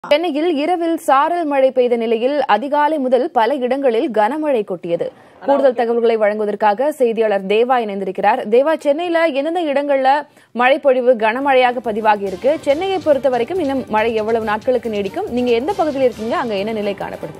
சென்னையில் இரவில் சாரல் மழை பெய்த நிலையில் அதிகாலை முதல் பல இடங்களில் கனமழை கொட்டியது கூடுதல் தகவல்களை வழங்குவதற்காக செய்தியாளர் தேவா இணைந்திருக்கிறார் தேவா சென்னையில எந்தெந்த இடங்கள்ல மழை பொழிவு கனமழையாக பதிவாகி இருக்கு சென்னையை பொறுத்த வரைக்கும் இன்னும் மழை எவ்வளவு நாட்களுக்கு நீடிக்கும் நீங்க எந்த பகுதியில் இருக்கீங்க அங்க என்ன நிலை காணப்படுது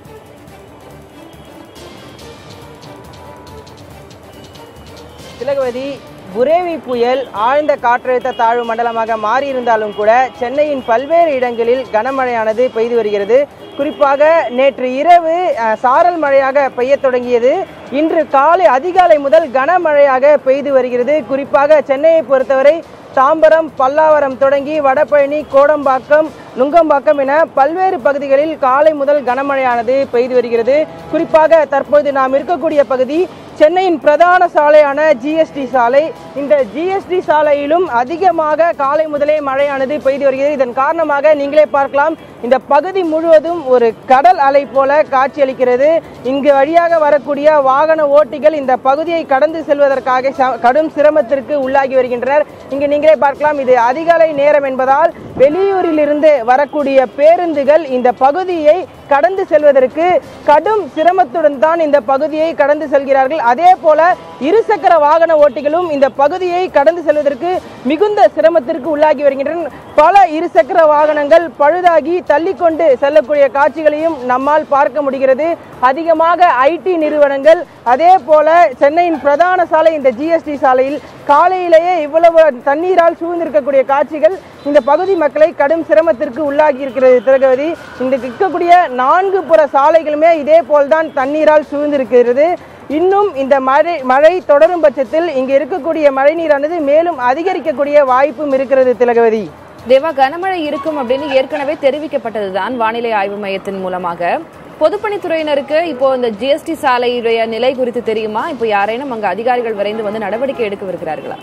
திலகவதி புரேவி புயல் ஆழ்ந்த காற்றழுத்த தாழ்வு மண்டலமாக மாறியிருந்தாலும் கூட சென்னையின் பல்வேறு இடங்களில் கனமழையானது பெய்து வருகிறது குறிப்பாக நேற்று இரவு அஹ், சாரல் மழையாக பெய்யத் தொடங்கியது இன்று காலை அதிகாலை முதல் கனமழையாக பெய்து வருகிறது குறிப்பாக சென்னையை பொறுத்தவரை தாம்பரம் பல்லாவரம் தொடங்கி வடபழனி கோடம்பாக்கம் நுங்கம்பாக்கம் என பல்வேறு பகுதிகளில் காலை முதல் கனமழையானது பெய்து வருகிறது குறிப்பாக தற்போது நாம் இருக்கக்கூடிய பகுதி சென்னையின் பிரதான சாலையான ஜிஎஸ்டி சாலை இந்த ஜிஎஸ்டி சாலையிலும் அதிகமாக காலை முதலே மழையானது பெய்து வருகிறது இதன் காரணமாக நீங்களே பார்க்கலாம் இந்த பகுதி முழுவதும் ஒரு கடல் அலை போல காட்சியளிக்கிறது இங்கு வழியாக வரக்கூடிய வாகன ஓட்டிகள் இந்த பகுதியை கடந்து செல்வதற்காக ச- கடும் சிரமத்திற்கு உள்ளாகி வருகின்றனர் இங்கு நீங்களே பார்க்கலாம் இது அதிகாலை நேரம் என்பதால் வெளியூரிலிருந்து வரக்கூடிய பேருந்துகள் இந்த பகுதியை கடந்து செல்வதற்கு கடும் சிரமத்துடன் தான் இந்த பகுதியை கடந்து செல்கிறார்கள் அதே போல இருசக்கர வாகன ஓட்டிகளும் இந்த பகுதியை கடந்து செல்வதற்கு மிகுந்த சிரமத்திற்கு உள்ளாகி வருகின்றனர் பல இருசக்கர வாகனங்கள் பழுதாகி தள்ளிக்கொண்டு செல்லக்கூடிய காட்சிகளையும் நம்மால் பார்க்க முடிகிறது அதிகமாக ஐடி நிறுவனங்கள் அதே போல சென்னையின் பிரதான சாலை இந்த ஜிஎஸ்டி சாலையில் காலையிலேயே இவ்வளவு தண்ணீரால் சூழ்ந்திருக்கக்கூடிய காட்சிகள் இந்த பகுதி மக்களை கடும் சிரமத்திற்கு உள்ளாகி இருக்கிறது திலகவதி இந்த இருக்கக்கூடிய நான்கு புற சாலைகளுமே இதே போல்தான் தண்ணீரால் சூழ்ந்திருக்கிறது இன்னும் இந்த மழை மழை தொடரும் பட்சத்தில் இங்கு இருக்கக்கூடிய மழைநீரானது மேலும் அதிகரிக்கக்கூடிய வாய்ப்பும் இருக்கிறது திலகவதி தேவா கனமழை இருக்கும் அப்படின்னு ஏற்கனவே தெரிவிக்கப்பட்டதுதான் வானிலை ஆய்வு மையத்தின் மூலமாக பொதுப்பணித்துறையினருக்கு இப்போ இந்த ஜிஎஸ்டி சாலையுடைய நிலை குறித்து தெரியுமா இப்போ யாரேனும் அங்க அதிகாரிகள் விரைந்து வந்து நடவடிக்கை எடுக்கவிருக்கிறார்களா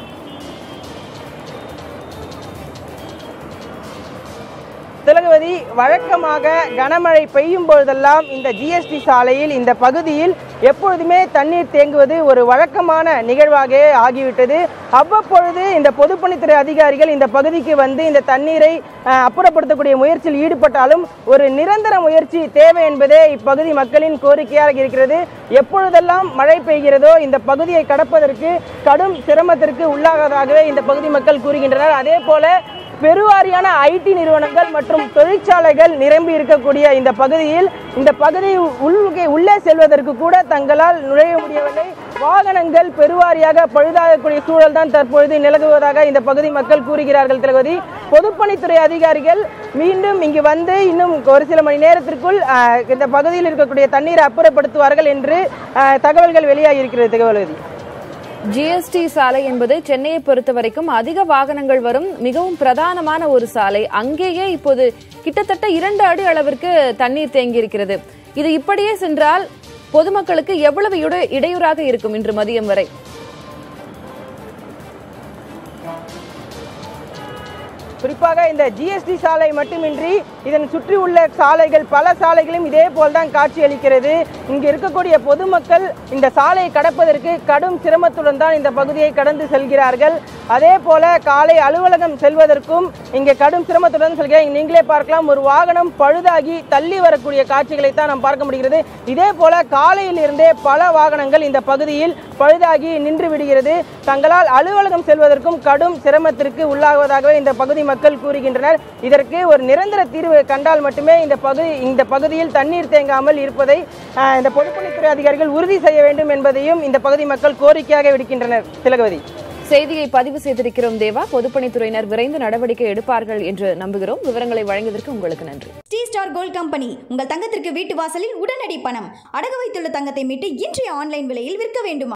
திலகவதி வழக்கமாக கனமழை பெய்யும் பொழுதெல்லாம் இந்த ஜிஎஸ்டி சாலையில் இந்த பகுதியில் எப்பொழுதுமே தண்ணீர் தேங்குவது ஒரு வழக்கமான நிகழ்வாக ஆகிவிட்டது அவ்வப்பொழுது இந்த பொதுப்பணித்துறை அதிகாரிகள் இந்த பகுதிக்கு வந்து இந்த தண்ணீரை அஹ், அப்புறப்படுத்தக்கூடிய முயற்சியில் ஈடுபட்டாலும் ஒரு நிரந்தர முயற்சி தேவை என்பதே இப்பகுதி மக்களின் கோரிக்கையாக இருக்கிறது எப்பொழுதெல்லாம் மழை பெய்கிறதோ இந்த பகுதியை கடப்பதற்கு கடும் சிரமத்திற்கு உள்ளாவதாகவே இந்த பகுதி மக்கள் கூறுகின்றனர் அதே போல பெருவாரியான ஐடி நிறுவனங்கள் மற்றும் தொழிற்சாலைகள் நிரம்பி இருக்கக்கூடிய இந்த பகுதியில் இந்த பகுதி உள்ளே உள்ளே செல்வதற்கு கூட தங்களால் நுழைய முடியவில்லை வாகனங்கள் பெருவாரியாக பழுதாகக்கூடிய சூழல் தான் தற்பொழுது நிலவுவதாக இந்த பகுதி மக்கள் கூறுகிறார்கள் திலகவதி பொதுப்பணித்துறை அதிகாரிகள் மீண்டும் இங்கு வந்து இன்னும் ஒரு சில மணி நேரத்திற்குள் ஆஹ், இந்த பகுதியில் இருக்கக்கூடிய தண்ணீரை அப்புறப்படுத்துவார்கள் என்று ஆஹ், தகவல்கள் வெளியாகி இருக்கிறது திலகவதி ஜிஎஸ்டி சாலை என்பது சென்னையை பொறுத்த வரைக்கும் அதிக வாகனங்கள் வரும் மிகவும் பிரதானமான ஒரு சாலை அங்கேயே இப்போது கிட்டத்தட்ட இரண்டு அடி அளவிற்கு தண்ணீர் தேங்கி இருக்கிறது இது இப்படியே சென்றால் பொதுமக்களுக்கு எவ்வளவு இட- இடையூறாக இருக்கும் இன்று மதியம் வரை குறிப்பாக இந்த ஜிஎஸ்டி சாலை மட்டுமின்றி இதன் சுற்றி உள்ள சாலைகள் பல சாலைகளும் இதே போல்தான் காட்சியளிக்கிறது இங்கு இருக்கக்கூடிய பொதுமக்கள் இந்த சாலையை கடப்பதற்கு கடும் சிரமத்துடன் தான் இந்த பகுதியை கடந்து செல்கிறார்கள் அதே போல காலை அலுவலகம் செல்வதற்கும் இங்கே கடும் சிரமத்துடன் செல்கிறாங்க நீங்களே பார்க்கலாம் ஒரு வாகனம் பழுதாகி தள்ளி வரக்கூடிய காட்சிகளை தான் நாம் பார்க்க முடிகிறது இதே போல காலையில் இருந்தே பல வாகனங்கள் இந்த பகுதியில் பழுதாகி நின்று விடுகிறது தங்களால் அலுவலகம் செல்வதற்கும் கடும் சிரமத்திற்கு உள்ளாகுவதாகவே இந்த பகுதி மக்கள் கூறுகின்றனர் இதற்கு ஒரு நிரந்தர தீர்வு கண்டால் மட்டுமே இந்த பகுதி இந்த பகுதியில் தண்ணீர் தேங்காமல் இருப்பதை ஆஹ், இந்த பொதுப்பணித்துறை அதிகாரிகள் உறுதி செய்ய வேண்டும் என்பதையும் இந்த பகுதி மக்கள் கோரிக்கையாக விடுக்கின்றனர் திலகவதி செய்தியை பதிவு செய்திருக்கிறோம் தேவா பொதுப்பணித்துறையினர் விரைந்து நடவடிக்கை எடுப்பார்கள் என்று நம்புகிறோம் விவரங்களை வழங்கியதற்கு உங்களுக்கு நன்றி ஸ்ரீ ஸ்டார் கோல்ட் கம்பெனி உங்கள் தங்கத்திற்கு வீட்டு வாசலில் உடனடி பணம் அடகு வைத்துள்ள தங்கத்தை மீட்டு இன்றைய ஆன்லைன் விலையில் விற்க வேண்டுமா